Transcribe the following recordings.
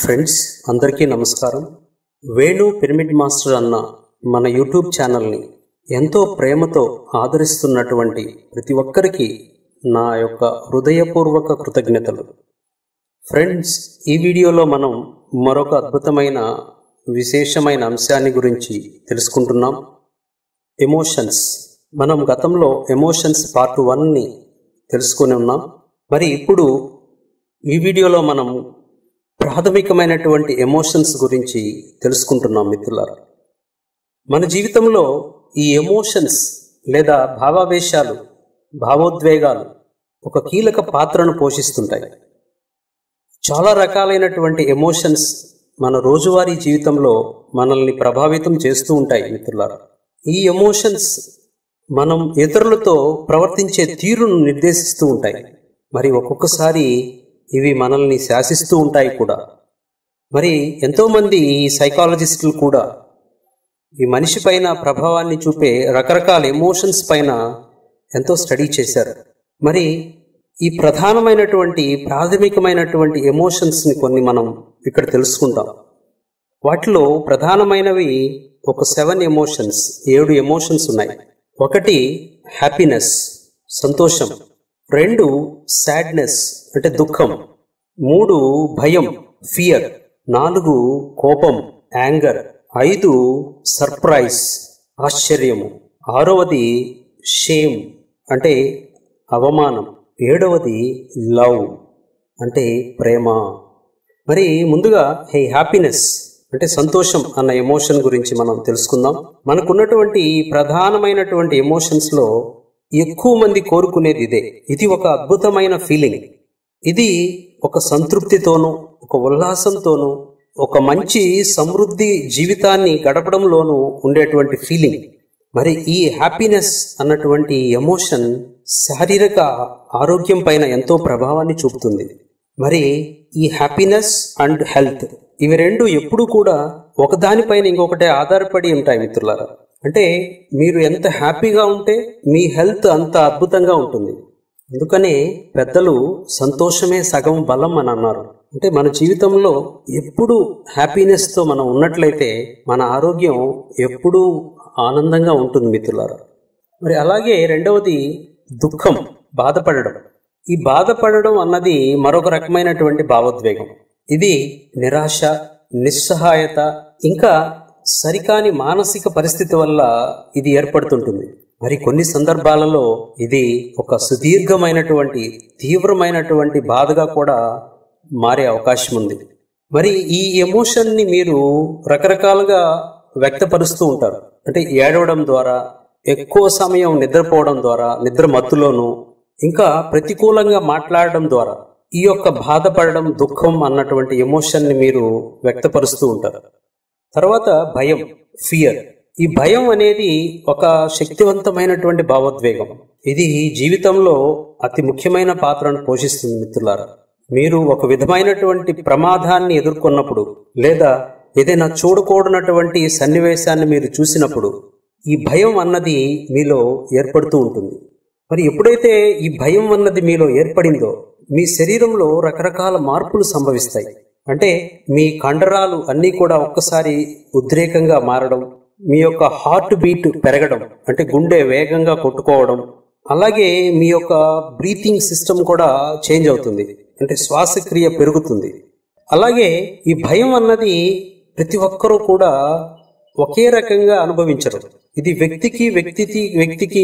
friends అందరికీ నమస్కారం Venu pyramid master అన్న మన యూట్యూబ్ ఛానల్ని ఎంతో ప్రేమతో ఆదరిస్తున్నటువంటి ప్రతి ఒక్కరికి నా యొక్క హృదయపూర్వక కృతజ్ఞతలు ఫ్రెండ్స్ ఈ వీడియోలో మనం మరొక అద్భుతమైన విశేషమైన అంశాన్ని గురించి తెలుసుకుంటున్నాం ఎమోషన్స్ మనం గతంలో ఎమోషన్స్ పార్ట్ వన్ని తెలుసుకొని ఉన్నాం మరి ఇప్పుడు ఈ వీడియోలో మనం ప్రాథమికమైనటువంటి ఎమోషన్స్ గురించి తెలుసుకుంటున్నాం మిత్రులారా మన జీవితంలో ఈ ఎమోషన్స్ లేదా భావావేశాలు భావోద్వేగాలు ఒక కీలక పాత్రను పోషిస్తుంటాయి చాలా రకాలైనటువంటి ఎమోషన్స్ మన రోజువారీ జీవితంలో మనల్ని ప్రభావితం చేస్తూ ఉంటాయి మిత్రులారా ఈ ఎమోషన్స్ మనం ఇతరులతో ప్రవర్తించే తీరును నిర్దేశిస్తూ ఉంటాయి మరి ఒక్కొక్కసారి ఇవి మనల్ని శాసిస్తూ ఉంటాయి కూడా మరి ఎంతోమంది ఈ సైకాలజిస్టులు కూడా ఈ మనిషి పైన ప్రభావాన్ని చూపే రకరకాల ఎమోషన్స్ పైన ఎంతో స్టడీ చేశారు మరి ఈ ప్రధానమైనటువంటి ప్రాథమికమైనటువంటి ఎమోషన్స్ని కొన్ని మనం ఇక్కడ తెలుసుకుందాం వాటిలో ప్రధానమైనవి ఒక సెవెన్ ఎమోషన్స్ ఏడు ఎమోషన్స్ ఉన్నాయి ఒకటి హ్యాపీనెస్ సంతోషం రెండు సాడ్నెస్ అంటే దుఃఖం మూడు భయం ఫియర్ నాలుగు కోపం యాంగర్ ఐదు సర్ప్రైజ్ ఆశ్చర్యము ఆరవది షేమ్ అంటే అవమానం ఏడవది లవ్ అంటే ప్రేమ మరి ముందుగా హే హ్యాపీనెస్ అంటే సంతోషం అన్న ఎమోషన్ గురించి మనం తెలుసుకుందాం మనకున్నటువంటి ప్రధానమైనటువంటి ఎమోషన్స్ లో ఎక్కువ మంది కోరుకునేది ఇదే ఇది ఒక అద్భుతమైన ఫీలింగ్ ఇది ఒక సంతృప్తితోనూ ఒక ఉల్లాసంతోనూ ఒక మంచి సమృద్ధి జీవితాన్ని గడపడంలోనూ ఉండేటువంటి ఫీలింగ్ మరి ఈ హ్యాపీనెస్ అన్నటువంటి ఎమోషన్ శారీరక ఆరోగ్యం పైన ఎంతో ప్రభావాన్ని చూపుతుంది మరి ఈ హ్యాపీనెస్ అండ్ హెల్త్ ఇవి రెండు ఎప్పుడు కూడా ఒకదానిపైన ఇంకొకటే ఆధారపడి ఉంటాయి మిత్రులారా అంటే మీరు ఎంత హ్యాపీగా ఉంటే మీ హెల్త్ అంత అద్భుతంగా ఉంటుంది అందుకనే పెద్దలు సంతోషమే సగం బలం అని అన్నారు అంటే మన జీవితంలో ఎప్పుడు హ్యాపీనెస్తో మనం ఉన్నట్లయితే మన ఆరోగ్యం ఎప్పుడూ ఆనందంగా ఉంటుంది మిత్రులారా మరి అలాగే రెండవది దుఃఖం బాధపడడం ఈ బాధపడడం అన్నది మరొక రకమైనటువంటి భావోద్వేగం ఇది నిరాశ నిస్సహాయత ఇంకా సరికాని మానసిక పరిస్థితి వల్ల ఇది ఏర్పడుతుంటుంది మరి కొన్ని సందర్భాలలో ఇది ఒక సుదీర్ఘమైనటువంటి తీవ్రమైనటువంటి బాధగా కూడా మారే అవకాశం ఉంది మరి ఈ ఎమోషన్ని మీరు రకరకాలుగా వ్యక్తపరుస్తూ ఉంటారు అంటే ఏడవడం ద్వారా ఎక్కువ సమయం నిద్రపోవడం ద్వారా నిద్ర మత్తులోను ఇంకా ప్రతికూలంగా మాట్లాడడం ద్వారా ఈ యొక్క బాధపడడం దుఃఖం అన్నటువంటి ఎమోషన్ని మీరు వ్యక్తపరుస్తూ ఉంటారు తర్వాత భయం ఫియర్ ఈ భయం అనేది ఒక శక్తివంతమైనటువంటి భావోద్వేగం ఇది జీవితంలో అతి ముఖ్యమైన పాత్రను పోషిస్తుంది మిత్రులారా మీరు ఒక విధమైనటువంటి ప్రమాదాన్ని ఎదుర్కొన్నప్పుడు లేదా ఏదైనా చూడకూడనటువంటి సన్నివేశాన్ని మీరు చూసినప్పుడు ఈ భయం అన్నది మీలో ఏర్పడుతూ ఉంటుంది మరి ఎప్పుడైతే ఈ భయం అన్నది మీలో ఏర్పడిందో మీ శరీరంలో రకరకాల మార్పులు సంభవిస్తాయి అంటే మీ కండరాలు అన్నీ కూడా ఒక్కసారి ఉద్రేకంగా మారడం మీ యొక్క హార్ట్ బీట్ పెరగడం అంటే గుండె వేగంగా కొట్టుకోవడం అలాగే మీ యొక్క బ్రీతింగ్ సిస్టమ్ కూడా చేంజ్ అవుతుంది అంటే శ్వాసక్రియ పెరుగుతుంది అలాగే ఈ భయం అన్నది ప్రతి ఒక్కరూ కూడా ఒకే రకంగా అనుభవించరు ఇది వ్యక్తికి వ్యక్తికి వ్యక్తికి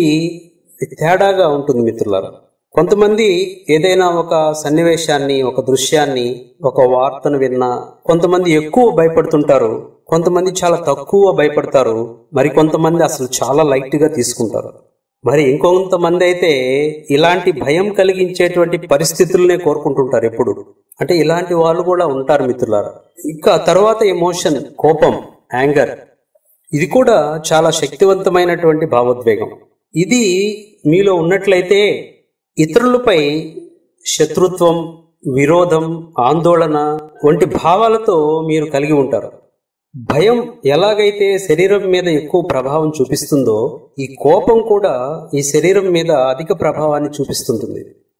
తేడాగా ఉంటుంది మిత్రులారా కొంతమంది ఏదైనా ఒక సన్నివేశాన్ని ఒక దృశ్యాన్ని ఒక వార్తను విన్నా కొంతమంది ఎక్కువ భయపడుతుంటారు కొంతమంది చాలా తక్కువ భయపడతారు మరి కొంతమంది అసలు చాలా లైట్ గా తీసుకుంటారు మరి ఇంకొంతమంది అయితే ఇలాంటి భయం కలిగించేటువంటి పరిస్థితులనే కోరుకుంటుంటారు ఎప్పుడు అంటే ఇలాంటి వాళ్ళు కూడా ఉంటారు మిత్రులారా ఇంకా తర్వాత ఎమోషన్ కోపం యాంగర్ ఇది కూడా చాలా శక్తివంతమైనటువంటి భావోద్వేగం ఇది మీలో ఉన్నట్లయితే ఇతరులపై శత్రుత్వం విరోధం ఆందోళన వంటి భావాలతో మీరు కలిగి ఉంటారు భయం ఎలాగైతే శరీరం మీద ఎక్కువ ప్రభావం చూపిస్తుందో ఈ కోపం కూడా ఈ శరీరం మీద అధిక ప్రభావాన్ని చూపిస్తుంటుంది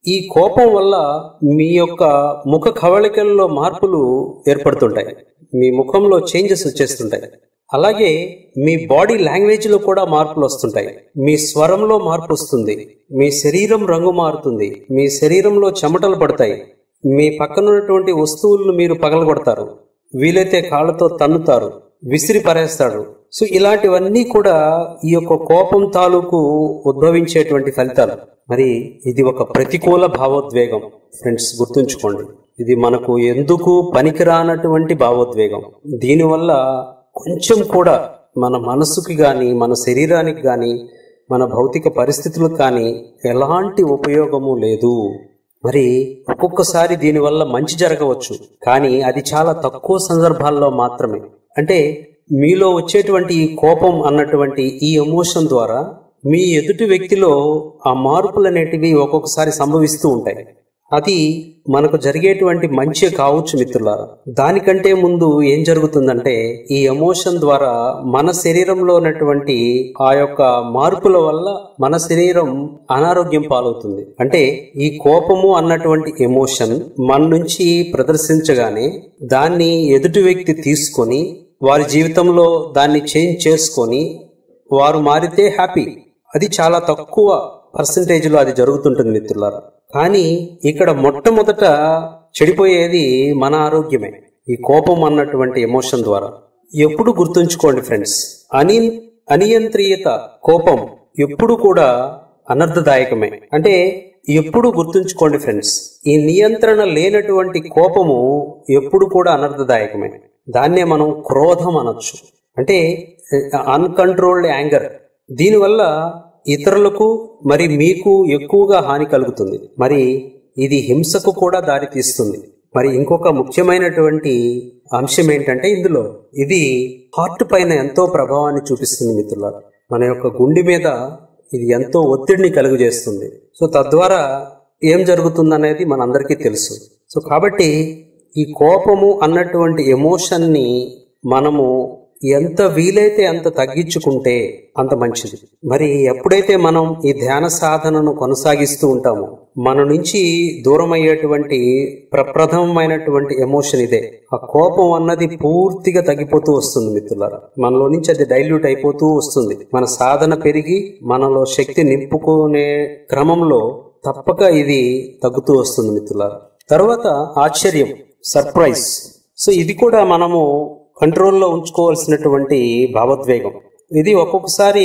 ఈ కోపం వల్ల మీ యొక్క ముఖ కవళికల్లో మార్పులు ఏర్పడుతుంటాయి మీ ముఖంలో చేంజెస్ వచ్చేస్తుంటాయి అలాగే మీ బాడీ లాంగ్వేజ్ లో కూడా మార్పులు వస్తుంటాయి మీ స్వరంలో మార్పు వస్తుంది మీ శరీరం రంగు మారుతుంది మీ శరీరంలో చెమటలు పడతాయి మీ పక్కన ఉన్నటువంటి వస్తువులను మీరు పగలగొడతారు వీలైతే కాళ్ళతో తన్నుతారు విసిరి పరేస్తాడు సో ఇలాంటివన్నీ కూడా ఈ యొక్క కోపం తాలూకు ఉద్భవించేటువంటి ఫలితాలు మరి ఇది ఒక ప్రతికూల భావోద్వేగం ఫ్రెండ్స్ గుర్తుంచుకోండి ఇది మనకు ఎందుకు పనికిరానటువంటి భావోద్వేగం దీనివల్ల కొంచెం కూడా మన మనసుకి గాని మన శరీరానికి గాని మన భౌతిక పరిస్థితులకు కానీ ఎలాంటి ఉపయోగము లేదు మరి ఒక్కొక్కసారి దీనివల్ల మంచి జరగవచ్చు కానీ అది చాలా తక్కువ సందర్భాల్లో మాత్రమే అంటే మీలో వచ్చేటువంటి ఈ కోపం అన్నటువంటి ఈ ఎమోషన్ ద్వారా మీ ఎదుటి వ్యక్తిలో ఆ మార్పులు అనేటివి ఒక్కొక్కసారి సంభవిస్తూ ఉంటాయి అది మనకు జరిగేటువంటి మంచి కావచ్చు మిత్రులారా దానికంటే ముందు ఏం జరుగుతుందంటే ఈ ఎమోషన్ ద్వారా మన శరీరంలో ఉన్నటువంటి ఆ యొక్క మార్పుల వల్ల మన శరీరం అనారోగ్యం పాలవుతుంది అంటే ఈ కోపము అన్నటువంటి ఎమోషన్ మన నుంచి ప్రదర్శించగానే దాన్ని ఎదుటి వ్యక్తి తీసుకొని వారి జీవితంలో దాన్ని చేంజ్ చేసుకొని వారు మారితే హ్యాపీ అది చాలా తక్కువ పర్సంటేజ్ లో అది జరుగుతుంటుంది మిత్రులారా కానీ ఇక్కడ మొట్టమొదట చెడిపోయేది మన ఆరోగ్యమే ఈ కోపం అన్నటువంటి ఎమోషన్ ద్వారా ఎప్పుడు గుర్తుంచుకోండి ఫ్రెండ్స్ అని అనియంత్రిత కోపం ఎప్పుడు కూడా అనర్థదాయకమే అంటే ఎప్పుడు గుర్తుంచుకోండి ఫ్రెండ్స్ ఈ నియంత్రణ లేనటువంటి కోపము ఎప్పుడు కూడా అనర్థదాయకమే దాన్నే మనం క్రోధం అనొచ్చు అంటే అన్కంట్రోల్డ్ యాంగర్ దీనివల్ల ఇతరులకు మరి మీకు ఎక్కువగా హాని కలుగుతుంది మరి ఇది హింసకు కూడా దారితీస్తుంది మరి ఇంకొక ముఖ్యమైనటువంటి అంశం ఏంటంటే ఇందులో ఇది హార్ట్ పైన ఎంతో ప్రభావాన్ని చూపిస్తుంది మిత్రులారా మన యొక్క గుండె మీద ఇది ఎంతో ఒత్తిడిని కలుగజేస్తుంది సో తద్వారా ఏం జరుగుతుందనేది మనందరికీ తెలుసు సో కాబట్టి ఈ కోపము అన్నటువంటి ఎమోషన్ని మనము ఎంత వీలైతే అంత తగ్గించుకుంటే అంత మంచిది మరి ఎప్పుడైతే మనం ఈ ధ్యాన సాధనను కొనసాగిస్తూ ఉంటామో మన నుంచి దూరం అయ్యేటువంటి ప్రప్రథమమైనటువంటి ఎమోషన్ ఇదే ఆ కోపం అన్నది పూర్తిగా తగ్గిపోతూ వస్తుంది మిత్రులారా మనలో నుంచి అది డైల్యూట్ అయిపోతూ వస్తుంది మన సాధన పెరిగి మనలో శక్తి నింపుకునే క్రమంలో తప్పక ఇది తగ్గుతూ వస్తుంది మిత్రులారా తర్వాత ఆశ్చర్యం సర్ప్రైజ్ సో ఇది కూడా మనము కంట్రోల్లో ఉంచుకోవాల్సినటువంటి భావోద్వేగం ఇది ఒక్కొక్కసారి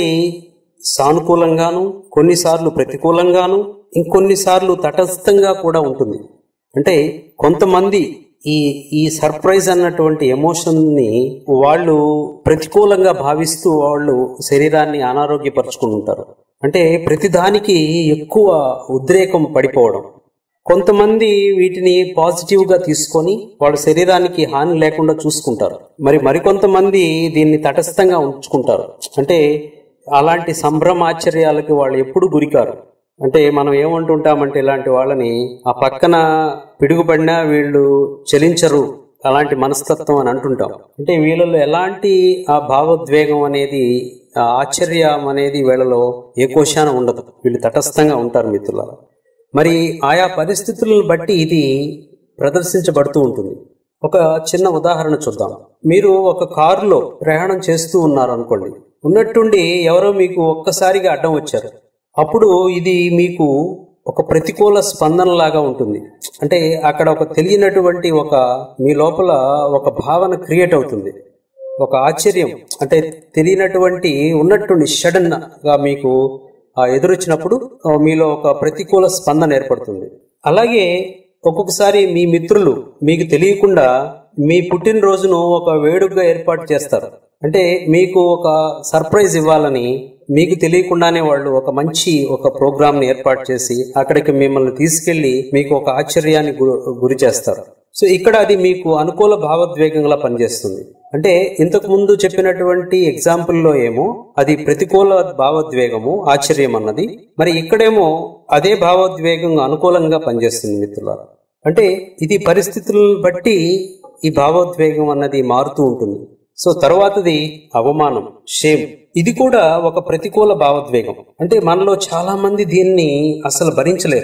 సానుకూలంగాను కొన్నిసార్లు ప్రతికూలంగాను ఇంకొన్నిసార్లు తటస్థంగా కూడా ఉంటుంది అంటే కొంతమంది ఈ ఈ సర్ప్రైజ్ అన్నటువంటి ఎమోషన్ ని వాళ్ళు ప్రతికూలంగా భావిస్తూ వాళ్ళు శరీరాన్ని అనారోగ్యపరుచుకుని ఉంటారు అంటే ప్రతిదానికి ఎక్కువ ఉద్రేకం పడిపోవడం కొంతమంది వీటిని పాజిటివ్ గా తీసుకొని వాళ్ళ శరీరానికి హాని లేకుండా చూసుకుంటారు మరి మరికొంతమంది దీన్ని తటస్థంగా ఉంచుకుంటారు అంటే అలాంటి సంభ్రమాశ్చర్యాలకి వాళ్ళు ఎప్పుడు గురికారు అంటే మనం ఏమంటుంటామంటే ఇలాంటి వాళ్ళని ఆ పక్కన పిడుగుపడినా వీళ్ళు చలించరు అలాంటి మనస్తత్వం అని అంటుంటాం అంటే వీళ్ళలో ఎలాంటి ఆ భావోద్వేగం అనేది ఆ ఆశ్చర్యం అనేది వీళ్ళలో ఏ కోశాన ఉండదు వీళ్ళు తటస్థంగా ఉంటారు మిత్రులారా మరి ఆయా పరిస్థితులను బట్టి ఇది ప్రదర్శించబడుతూ ఉంటుంది ఒక చిన్న ఉదాహరణ చూద్దాం మీరు ఒక కారులో ప్రయాణం చేస్తూ ఉన్నారు అనుకోండి ఉన్నట్టుండి ఎవరో మీకు ఒక్కసారిగా అడ్డం వచ్చారు అప్పుడు ఇది మీకు ఒక ప్రతికూల స్పందన లాగా ఉంటుంది అంటే అక్కడ ఒక తెలియనటువంటి ఒక మీ లోపల ఒక భావన క్రియేట్ అవుతుంది ఒక ఆశ్చర్యం అంటే తెలియనటువంటి ఉన్నట్టుండి సడన్ గా మీకు ఆ ఎదురొచ్చినప్పుడు ఆ, మీలో ఒక ప్రతికూల స్పందన ఏర్పడుతుంది అలాగే ఒక్కొక్కసారి మీ మిత్రులు మీకు తెలియకుండా మీ పుట్టినరోజును ఒక వేడుకగా ఏర్పాటు చేస్తారు అంటే మీకు ఒక సర్ప్రైజ్ ఇవ్వాలని మీకు తెలియకుండానే వాళ్ళు ఒక మంచి ఒక ప్రోగ్రామ్ ని ఏర్పాటు చేసి అక్కడికి మిమ్మల్ని తీసుకెళ్లి మీకు ఒక ఆశ్చర్యాన్ని గు- గురి చేస్తారు సో ఇక్కడ అది మీకు అనుకూల భావోద్వేగంగా పనిచేస్తుంది అంటే ఇంతకు ముందు చెప్పినటువంటి ఎగ్జాంపుల్ లో ఏమో అది ప్రతికూల భావోద్వేగము ఆశ్చర్యం అన్నది మరి ఇక్కడేమో అదే భావోద్వేగం అనుకూలంగా పనిచేస్తుంది మిత్రులారా అంటే ఇది పరిస్థితులను బట్టి ఈ భావోద్వేగం అన్నది మారుతూ ఉంటుంది సో తర్వాతది అవమానం షేమ్ ఇది కూడా ఒక ప్రతికూల భావోద్వేగం అంటే మనలో చాలా మంది దీన్ని అసలు భరించలేరు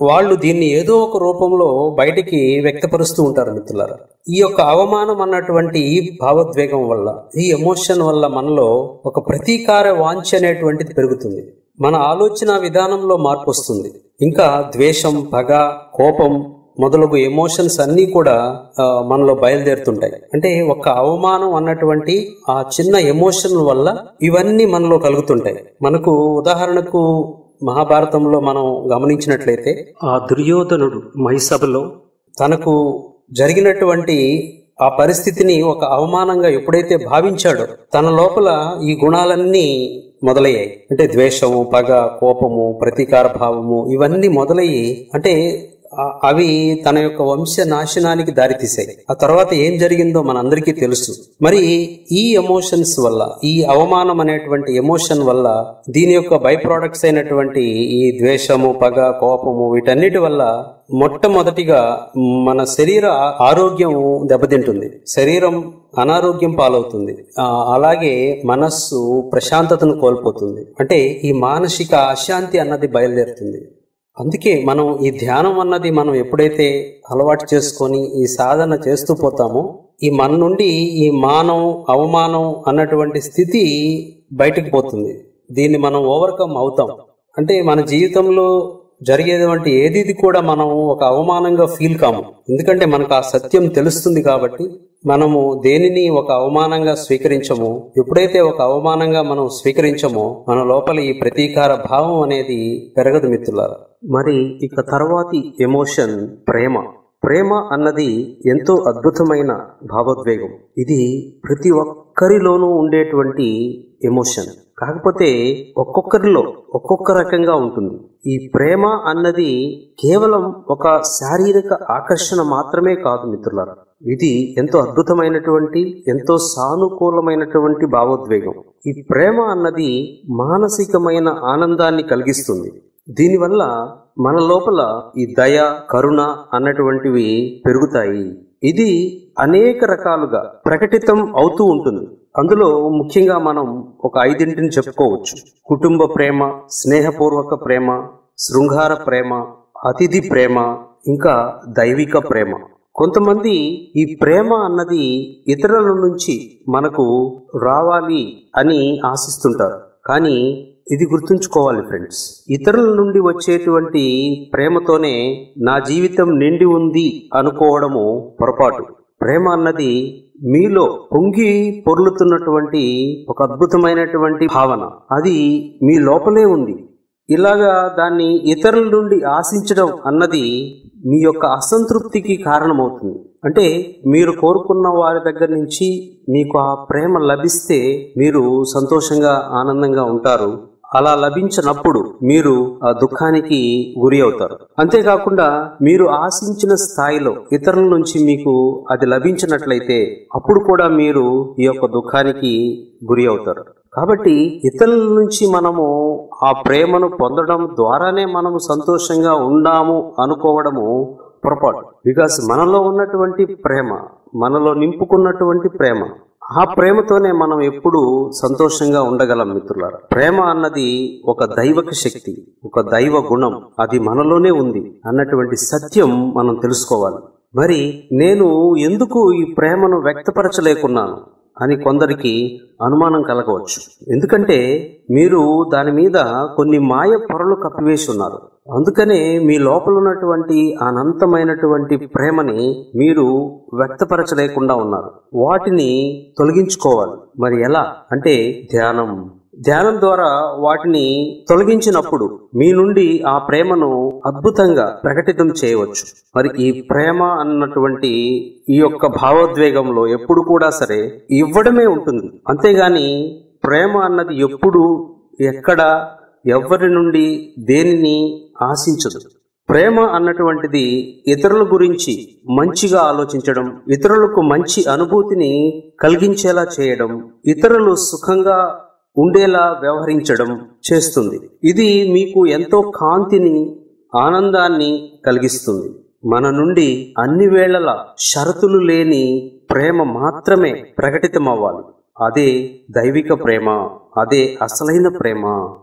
వాళ్ళు దీన్ని ఏదో ఒక రూపంలో బయటికి వ్యక్తపరుస్తూ ఉంటారు మిత్రులారా ఈ యొక్క అవమానం అన్నటువంటి ఈ భావోద్వేగం వల్ల ఈ ఎమోషన్ వల్ల మనలో ఒక ప్రతీకార వాంఛ అనేటువంటిది పెరుగుతుంది మన ఆలోచన విధానంలో మార్పు వస్తుంది ఇంకా ద్వేషం పగ కోపం మొదలగు ఎమోషన్స్ అన్నీ కూడా ఆ, మనలో బయలుదేరుతుంటాయి అంటే ఒక అవమానం అన్నటువంటి ఆ చిన్న ఎమోషన్ వల్ల ఇవన్నీ మనలో కలుగుతుంటాయి మనకు ఉదాహరణకు మహాభారతంలో మనం గమనించినట్లయితే ఆ దుర్యోధనుడు మైసభలో తనకు జరిగినటువంటి ఆ పరిస్థితిని ఒక అవమానంగా ఎప్పుడైతే భావించాడో తన లోపల ఈ గుణాలన్నీ మొదలయ్యాయి అంటే ద్వేషము పగ కోపము ప్రతీకార భావము ఇవన్నీ మొదలయ్యి అంటే ఆ- అవి తన యొక్క వంశ నాశనానికి దారితీసాయి ఆ తర్వాత ఏం జరిగిందో మనందరికీ తెలుసు మరి ఈ ఎమోషన్స్ వల్ల ఈ అవమానం అనేటువంటి ఎమోషన్ వల్ల దీని యొక్క బై ప్రోడక్ట్స్ అయినటువంటి ఈ ద్వేషము పగ కోపము వీటన్నిటి వల్ల మొట్టమొదటిగా మన శరీర ఆరోగ్యం దెబ్బతింటుంది శరీరం అనారోగ్యం పాలవుతుంది ఆ, అలాగే మనస్సు ప్రశాంతతను కోల్పోతుంది అంటే ఈ మానసిక అశాంతి అన్నది బయలుదేరుతుంది అందుకే మనం ఈ ధ్యానం అన్నది మనం ఎప్పుడైతే అలవాటు చేసుకొని ఈ సాధన చేస్తూ పోతామో ఈ మన నుండి ఈ మానం అవమానం అన్నటువంటి స్థితి బయటకు పోతుంది దీన్ని మనం ఓవర్కమ్ అవుతాం అంటే మన జీవితంలో జరిగేటువంటి ఏది కూడా మనం ఒక అవమానంగా ఫీల్ కాము ఎందుకంటే మనకు ఆ సత్యం తెలుస్తుంది కాబట్టి మనము దేనిని ఒక అవమానంగా స్వీకరించము ఎప్పుడైతే ఒక అవమానంగా మనం స్వీకరించమో మన లోపల ఈ ప్రతీకార భావం అనేది పెరగదు మిత్రులారా మరి ఇక తర్వాతి ఎమోషన్ ప్రేమ ప్రేమ అన్నది ఎంతో అద్భుతమైన భావోద్వేగం ఇది ప్రతి ఒక్కరిలోనూ ఉండేటువంటి ఎమోషన్ కాకపోతే ఒక్కొక్కరిలో ఒక్కొక్క రకంగా ఉంటుంది ఈ ప్రేమ అన్నది కేవలం ఒక శారీరక ఆకర్షణ మాత్రమే కాదు మిత్రులారా ఇది ఎంతో అద్భుతమైనటువంటి ఎంతో సానుకూలమైనటువంటి భావోద్వేగం ఈ ప్రేమ అన్నది మానసికమైన ఆనందాన్ని కలిగిస్తుంది దీనివల్ల మన లోపల ఈ దయ కరుణ అన్నటువంటివి పెరుగుతాయి ఇది అనేక రకాలుగా ప్రకటితం అవుతూ ఉంటుంది అందులో ముఖ్యంగా మనం ఒక ఐదింటిని చెప్పుకోవచ్చు కుటుంబ ప్రేమ స్నేహపూర్వక ప్రేమ శృంగార ప్రేమ అతిథి ప్రేమ ఇంకా దైవిక ప్రేమ కొంతమంది ఈ ప్రేమ అన్నది ఇతరుల నుంచి మనకు రావాలి అని ఆశిస్తుంటారు కానీ ఇది గుర్తుంచుకోవాలి ఫ్రెండ్స్ ఇతరుల నుండి వచ్చేటువంటి ప్రేమతోనే నా జీవితం నిండి ఉంది అనుకోవడము పొరపాటు ప్రేమ అన్నది మీలో పొంగి పొర్లుతున్నటువంటి ఒక అద్భుతమైనటువంటి భావన అది మీ లోపలే ఉంది ఇలాగా దాన్ని ఇతరుల నుండి ఆశించడం అన్నది మీ యొక్క అసంతృప్తికి కారణమవుతుంది అంటే మీరు కోరుకున్న వారి దగ్గర నుంచి మీకు ఆ ప్రేమ లభిస్తే మీరు సంతోషంగా ఆనందంగా ఉంటారు అలా లభించినప్పుడు మీరు ఆ దుఃఖానికి గురి అవుతారు అంతేకాకుండా మీరు ఆశించిన స్థాయిలో ఇతరుల నుంచి మీకు అది లభించినట్లయితే అప్పుడు కూడా మీరు ఈ యొక్క దుఃఖానికి గురి అవుతారు కాబట్టి ఇతరుల నుంచి మనము ఆ ప్రేమను పొందడం ద్వారానే మనము సంతోషంగా ఉండాము అనుకోవడము పొరపాటు బికాస్ మనలో ఉన్నటువంటి ప్రేమ మనలో నింపుకున్నటువంటి ప్రేమ ఆ ప్రేమతోనే మనం ఎప్పుడు సంతోషంగా ఉండగలం మిత్రులారా ప్రేమ అన్నది ఒక దైవక శక్తి ఒక దైవ గుణం అది మనలోనే ఉంది అన్నటువంటి సత్యం మనం తెలుసుకోవాలి మరి నేను ఎందుకు ఈ ప్రేమను వ్యక్తపరచలేకున్నాను అని కొందరికి అనుమానం కలగవచ్చు ఎందుకంటే మీరు దాని మీద కొన్ని మాయ పొరలు కప్పివేసి ఉన్నారు అందుకనే మీ లోపల ఉన్నటువంటి అనంతమైనటువంటి ప్రేమని మీరు వ్యక్తపరచలేకుండా ఉన్నారు వాటిని తొలగించుకోవాలి మరి ఎలా అంటే ధ్యానం ధ్యానం ద్వారా వాటిని తొలగించినప్పుడు మీ నుండి ఆ ప్రేమను అద్భుతంగా ప్రకటితం చేయవచ్చు మరి ఈ ప్రేమ అన్నటువంటి ఈ యొక్క భావోద్వేగంలో ఎప్పుడు కూడా సరే ఇవ్వడమే ఉంటుంది అంతేగాని ప్రేమ అన్నది ఎప్పుడు ఎక్కడ ఎవరి నుండి దేనిని ఆశించదు ప్రేమ అన్నటువంటిది ఇతరుల గురించి మంచిగా ఆలోచించడం ఇతరులకు మంచి అనుభూతిని కలిగించేలా చేయడం ఇతరులు సుఖంగా ఉండేలా వ్యవహరించడం చేస్తుంది ఇది మీకు ఎంతో కాంతిని ఆనందాన్ని కలిగిస్తుంది మన నుండి అన్ని వేళల షరతులు లేని ప్రేమ మాత్రమే ప్రకటితమవ్వాలి అదే దైవిక ప్రేమ అదే అసలైన ప్రేమ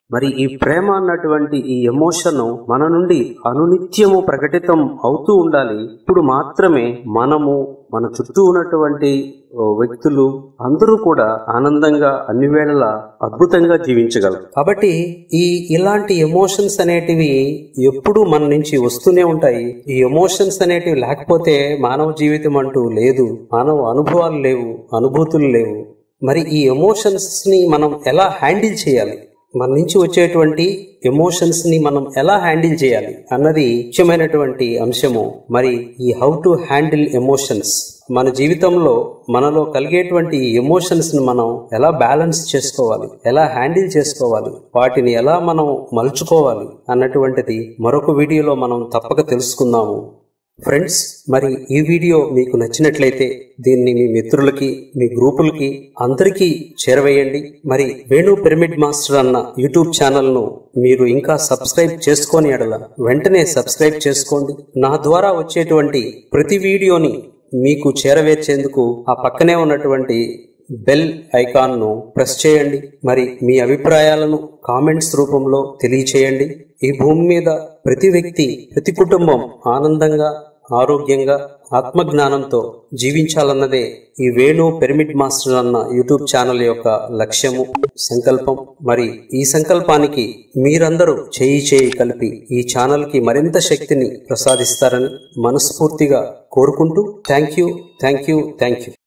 మరి ఈ ప్రేమ అన్నటువంటి ఈ ఎమోషన్ మన నుండి అనునిత్యము ప్రకటితం అవుతూ ఉండాలి ఇప్పుడు మాత్రమే మనము మన చుట్టూ ఉన్నటువంటి ఓ, వ్యక్తులు అందరూ కూడా ఆనందంగా అన్ని వేళలా అద్భుతంగా జీవించగలరు కాబట్టి ఈ ఇలాంటి ఎమోషన్స్ అనేటివి ఎప్పుడు మన నుంచి వస్తూనే ఉంటాయి ఈ ఎమోషన్స్ అనేటివి లేకపోతే మానవ జీవితం అంటూ లేదు మానవ అనుభవాలు లేవు అనుభూతులు లేవు మరి ఈ ఎమోషన్స్ ని మనం ఎలా హ్యాండిల్ చేయాలి మన నుంచి వచ్చేటువంటి ఎమోషన్స్ ని మనం ఎలా హ్యాండిల్ చేయాలి అన్నది ముఖ్యమైనటువంటి అంశము మరి ఈ హౌ టు హ్యాండిల్ ఎమోషన్స్ మన జీవితంలో మనలో కలిగేటువంటి ఎమోషన్స్ ని మనం ఎలా బ్యాలెన్స్ చేసుకోవాలి ఎలా హ్యాండిల్ చేసుకోవాలి వాటిని ఎలా మనం మలుచుకోవాలి అన్నటువంటిది మరొక వీడియోలో మనం తప్పక తెలుసుకుందాము ఫ్రెండ్స్ మరి ఈ వీడియో మీకు నచ్చినట్లయితే దీన్ని మీ మిత్రులకి మీ గ్రూపులకి అందరికీ చేరవేయండి మరి వేణు పిరమిడ్ మాస్టర్ అన్న యూట్యూబ్ ఛానల్ ను మీరు ఇంకా సబ్స్క్రైబ్ చేసుకొని ఎడల వెంటనే సబ్స్క్రైబ్ చేసుకోండి నా ద్వారా వచ్చేటువంటి ప్రతి వీడియోని మీకు చేరవేర్చేందుకు ఆ పక్కనే ఉన్నటువంటి బెల్ ఐకాన్ ను ప్రెస్ చేయండి మరి మీ అభిప్రాయాలను కామెంట్స్ రూపంలో తెలియచేయండి ఈ భూమి మీద ప్రతి వ్యక్తి ప్రతి కుటుంబం ఆనందంగా ఆరోగ్యంగా ఆత్మజ్ఞానంతో జీవించాలన్నదే ఈ వేణు పిరమిడ్ మాస్టర్ అన్న యూట్యూబ్ ఛానల్ యొక్క లక్ష్యము సంకల్పం మరి ఈ సంకల్పానికి మీరందరూ చేయి చేయి కలిపి ఈ ఛానల్ కి మరింత శక్తిని ప్రసాదిస్తారని మనస్ఫూర్తిగా కోరుకుంటూ thank you thank you thank you